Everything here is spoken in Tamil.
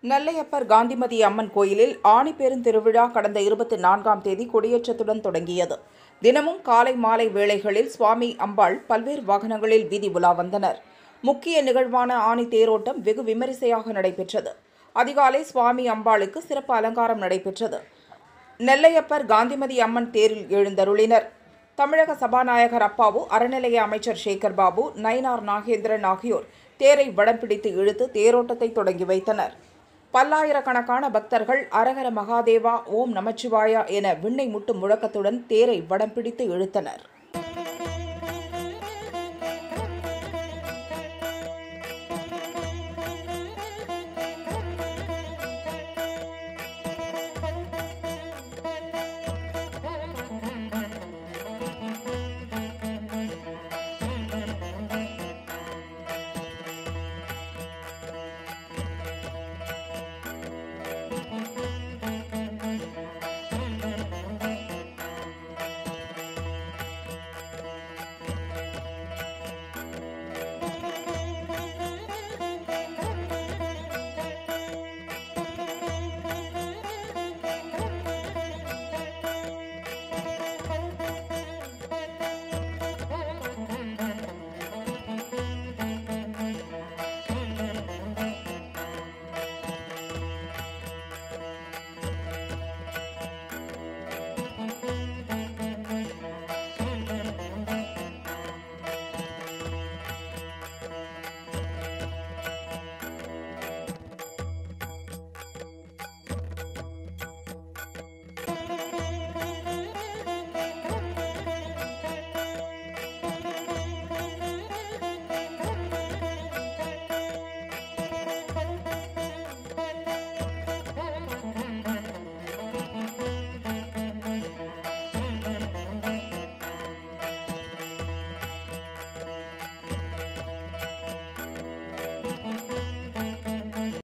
நெல்லையப்பர் காந்திமதி அம்மன் கோயிலில் ஆணி பெருந்திருவிழா கடந்த இருபத்தி நான்காம் தேதி கொடியேற்றத்துடன் தொடங்கியது தினமும் காலை மாலை வேளைகளில் சுவாமி அம்பாள் பல்வேறு வாகனங்களில் வீதி உலா வந்தனர் முக்கிய நிகழ்வான ஆணி தேரோட்டம் வெகு விமரிசையாக நடைபெற்றது அதிகாலை சுவாமி அம்பாளுக்கு சிறப்பு அலங்காரம் நடைபெற்றது நெல்லையப்பர் காந்திமதி அம்மன் தேரில் எழுந்தருளினர் தமிழக சபாநாயகர் அப்பாவு அறநிலைய அமைச்சர் சேகர் பாபு நயினார் நாகேந்திரன் ஆகியோர் தேரை வடம் பிடித்து இழுத்து தேரோட்டத்தை தொடங்கி வைத்தனர் பல்லாயிரக்கணக்கான பக்தர்கள் அரகர மகாதேவா ஓம் நமச்சிவாயா என விண்ணை முட்டும் முழக்கத்துடன் தேரை வடம் பிடித்து இழுத்தனர்